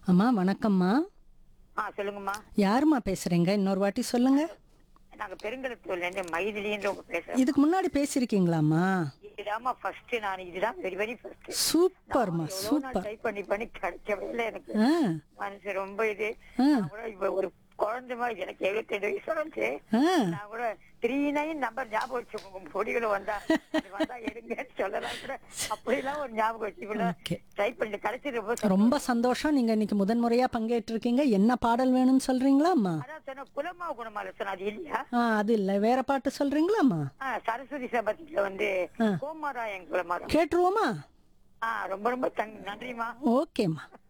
அம்மா வணக்கம்மா ஆ சொல்லுங்கம்மா யாரும்மா பேசுறீங்க இன்னொரு வாட்டி சொல்லுங்க நாங்க பெருங்கலத்தூர்ல இருந்து மைதிலின்றவங்க பேசுறோம் இதுக்கு முன்னாடி பேசியிருக்கீங்களாம்மா இதுதாம்மா ஃபர்ஸ்ட் நான் இதுதான் வெரி வெரி ஃபர்ஸ்ட் சூப்பர்மா எவ்வளவு சூப்பர் நான் ட்ரை பண்ணி பண்ணி கிடைக்கவே இல்லை எனக்கு ஆ மனசு ரொம்ப இது ஆ. நான் கூட இப்ப ஒரு குழந்தை மாதிரி எனக்கு எழுபத்தெண்டு வயசு வந்துச்சு ஆ நான் கூட த்ரீ நைன் நம்பர் ஞாபகம் வச்சுக்கோங்க பொடிகள் வந்தா அது வந்தா எடுங்கன்னு சொல்லலாம் கூட அப்படிலாம் ஒரு ஞாபகம் வச்சுக்கல Okay. ட்ரை பண்ணி கிடைச்சது ரொம்ப சந்தோஷம். ரொம்ப சந்தோஷம் நீங்க இன்னைக்கு முதன்முறையா பங்கேற்றிருக்கீங்க என்ன பாடல் வேணும்னு சொல்றீங்களாம்மா அதான் சொன்ன குலமா குணமால சொன்ன அது இல்லையா ஆ அது இல்ல வேற பாட்டு சொல்றீங்களாம்மா ஆ, சரஸ்வதி சபத்துல வந்து ஆ. கோமாராயன் குலமாரம் கேட்டுருவோமா ஆ ரொம்ப ரொம்ப தங்- நன்றிம்மா ஓகேம்மா